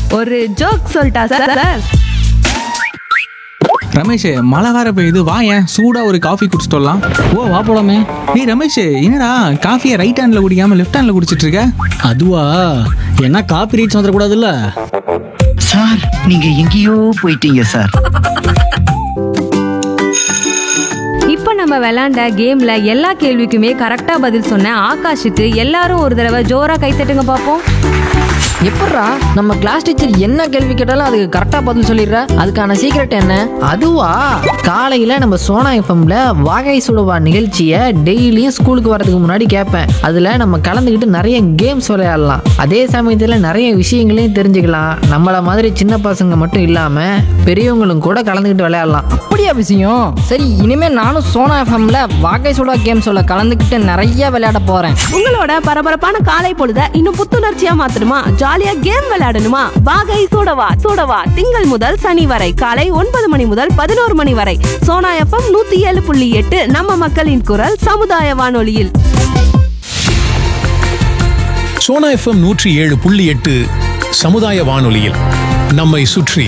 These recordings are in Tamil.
ஒரு ஜோக் சொல்லிட்டா சார் சார் ரமேஷ் மழை வேற பெய்யுது வா ஏன் சூடா ஒரு காஃபி குடிச்சிட்டு வரலாம் ஓ வா போலாமே ஏய் ரமேஷ் என்னடா காஃபியை ரைட் ஹேண்ட்ல குடிக்காம லெஃப்ட் ஹேண்ட்ல குடிச்சிட்டு இருக்க அதுவா ஏன்னா காப்பி ரீச் வந்துடக்கூடாதுல்ல சார் நீங்க எங்கேயோ போயிட்டீங்க சார் இப்போ நம்ம விளையாண்ட கேம்ல எல்லா கேள்விக்குமே கரெக்டா பதில் சொன்ன ஆகாஷுக்கு எல்லாரும் ஒரு தடவை ஜோரா கைத்தட்டுங்க பார்ப்போம் எப்பட்றா நம்ம கிளாஸ் டீச்சர் என்ன கேள்வி கேட்டாலும் அதுக்கு கரெக்டா பதில் சொல்லிடுற அதுக்கான சீக்ரெட் என்ன அதுவா காலையில நம்ம சோனா எஃப்எம்ல வாகை சுடுவா நிகழ்ச்சியை டெய்லியும் ஸ்கூலுக்கு வரதுக்கு முன்னாடி கேட்பேன் அதுல நம்ம கலந்துக்கிட்டு நிறைய கேம்ஸ் விளையாடலாம் அதே சமயத்துல நிறைய விஷயங்களையும் தெரிஞ்சுக்கலாம் நம்மள மாதிரி சின்ன பசங்க மட்டும் இல்லாம பெரியவங்களும் கூட கலந்துக்கிட்டு விளையாடலாம் அப்படியா விஷயம் சரி இனிமே நானும் சோனா எஃப்எம்ல வாகை சுடா கேம்ஸோட கலந்துக்கிட்டு நிறைய விளையாட போறேன் உங்களோட பரபரப்பான காலை பொழுத இன்னும் புத்துணர்ச்சியா மாத்தணுமா ஜாலியா கேம் விளையாடணுமா வாகை சூடவா சூடவா திங்கள் முதல் சனி வரை காலை ஒன்பது மணி முதல் பதினோரு மணி வரை சோனா எஃப்எம் நூத்தி ஏழு புள்ளி எட்டு நம்ம மக்களின் குரல் சமுதாய வானொலியில் சோனா எஃப்எம் நூற்றி ஏழு புள்ளி எட்டு சமுதாய வானொலியில் நம்மை சுற்றி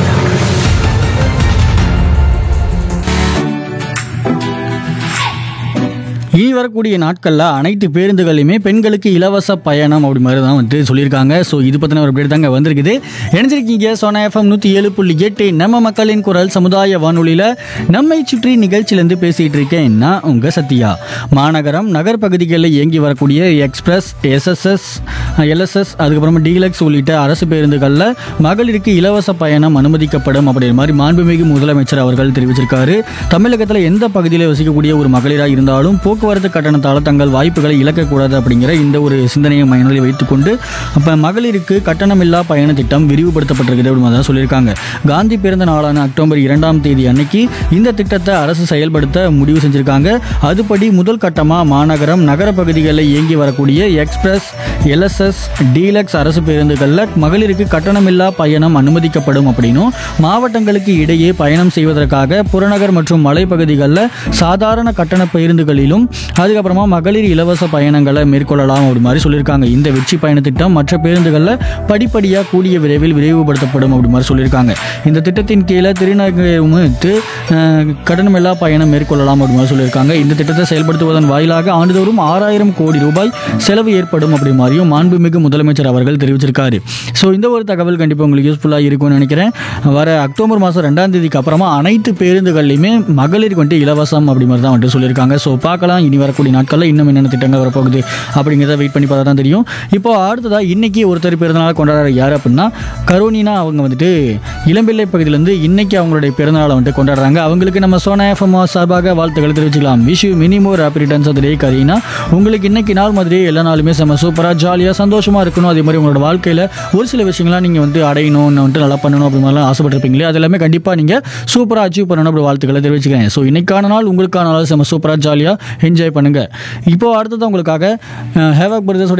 இனி வரக்கூடிய நாட்களில் அனைத்து பேருந்துகளையுமே பெண்களுக்கு இலவச பயணம் அப்படி மாதிரி தான் வந்து சொல்லியிருக்காங்க ஸோ இது பற்றின ஒரு அப்டேட் தாங்க வந்திருக்குது இணைஞ்சிருக்கீங்க சோனா எஃப்எம் நூற்றி ஏழு புள்ளி எட்டு நம்ம மக்களின் குரல் சமுதாய வானொலியில் நம்மை சுற்றி நிகழ்ச்சியிலேருந்து பேசிகிட்டு இருக்கேன் நான் உங்கள் சத்யா மாநகரம் நகர் பகுதிகளில் இயங்கி வரக்கூடிய எக்ஸ்பிரஸ் எஸ்எஸ்எஸ் எல்எஸ்எஸ் அதுக்கப்புறமா டீலக்ஸ் உள்ளிட்ட அரசு பேருந்துகளில் மகளிருக்கு இலவச பயணம் அனுமதிக்கப்படும் அப்படிங்கிற மாதிரி மாண்புமிகு முதலமைச்சர் அவர்கள் தெரிவிச்சிருக்காரு தமிழகத்தில் எந்த பகுதியில் வசிக்கக்கூடிய ஒரு மகளிராக இருந்தாலும் போக்குவரத்து கட்டணத்தால் தங்கள் வாய்ப்புகளை இழக்கக்கூடாது அப்படிங்கிற இந்த ஒரு சிந்தனையை மனதில் வைத்துக்கொண்டு அப்போ மகளிருக்கு கட்டணமில்லா பயண திட்டம் விரிவுபடுத்தப்பட்டிருக்குது அப்படின்னு தான் சொல்லியிருக்காங்க காந்தி பிறந்த நாளான அக்டோபர் இரண்டாம் தேதி அன்னைக்கு இந்த திட்டத்தை அரசு செயல்படுத்த முடிவு செஞ்சிருக்காங்க அதுபடி முதல் கட்டமாக மாநகரம் நகர பகுதிகளில் இயங்கி வரக்கூடிய எக்ஸ்பிரஸ் எல்எஸ்எஸ் டீலக்ஸ் அரசு பேருந்துகளில் மகளிருக்கு கட்டணமில்லா பயணம் அனுமதிக்கப்படும் அப்படின்னும் மாவட்டங்களுக்கு இடையே பயணம் செய்வதற்காக புறநகர் மற்றும் மலைப்பகுதிகளில் சாதாரண கட்டண பேருந்துகளிலும் அதுக்கப்புறமா மகளிர் இலவச பயணங்களை மேற்கொள்ளலாம் அப்படி மாதிரி சொல்லியிருக்காங்க இந்த வெற்றி பயண திட்டம் மற்ற பேருந்துகளில் படிப்படியாக கூடிய விரைவில் விரைவுபடுத்தப்படும் அப்படி மாதிரி சொல்லியிருக்காங்க இந்த திட்டத்தின் கீழே திருநகரத்து கட்டணமில்லா பயணம் மேற்கொள்ளலாம் அப்படி மாதிரி சொல்லியிருக்காங்க இந்த திட்டத்தை செயல்படுத்துவதன் வாயிலாக ஆண்டுதோறும் ஆறாயிரம் கோடி ரூபாய் செலவு ஏற்படும் அப்படி மாதிரியும் மாண்புமிகு முதலமைச்சர் அவர்கள் தெரிவிச்சிருக்காரு ஸோ இந்த ஒரு தகவல் கண்டிப்பாக உங்களுக்கு யூஸ்ஃபுல்லாக இருக்கும்னு நினைக்கிறேன் வர அக்டோபர் மாதம் ரெண்டாம் தேதிக்கு அப்புறமா அனைத்து பேருந்துகள்லையுமே மகளிருக்கு வந்துட்டு இலவசம் அப்படி மாதிரி தான் வந்துட்டு சொல்லியிருக்காங்க ஸோ பார்க்கலாம் இனி வரக்கூடிய நாட்களில் இன்னும் என்னென்ன திட்டங்கள் வரப்போகுது அப்படிங்கிறத வெயிட் பண்ணி பார்த்தா தான் தெரியும் இப்போ அடுத்ததாக இன்னைக்கு ஒருத்தர் பிறந்தநாள் கொண்டாடுற யார் அப்படின்னா கரோனினா அவங்க வந்துட்டு இளம்பிள்ளை பகுதியிலேருந்து இன்னைக்கு அவங்களுடைய பிறந்தநாளை வந்துட்டு கொண்டாடுறாங்க அவங்களுக்கு நம்ம சோனா எஃப்எம் சார்பாக வாழ்த்துக்களை தெரிவிச்சுக்கலாம் wish you many more happy returns of the கரீனா உங்களுக்கு இன்னைக்கு நாள் மாதிரி எல்லா நாளுமே செம்ம சூப்பராக ஜாலியாக சந்தோஷமாக இருக்கணும் அதே மாதிரி உங்களோட வாழ்க்கையில் ஒரு சில விஷயங்கள்லாம் நீங்கள் வந்து அடையணும் இன்னும் வந்துட்டு நல்லா பண்ணணும் அப்படி மாதிரிலாம் ஆசைப்பட்டிருப்பீங்களே அது எல்லாமே கண்டிப்பாக நீங்கள் சூப்பராக அச்சீவ் பண்ணணும் அப்படி வாழ்த்துக்களை தெரிவிச்சுக்கிறேன் ஸோ இன்னைக்கான நாள் உங்களுக்கான நாள் செம்ம சூப்பராக ஜாலியாக என்ஜாய் பண்ணுங்கள் இப்போ அடுத்தது உங்களுக்காக ஹேவாக் பிரதர்ஸோட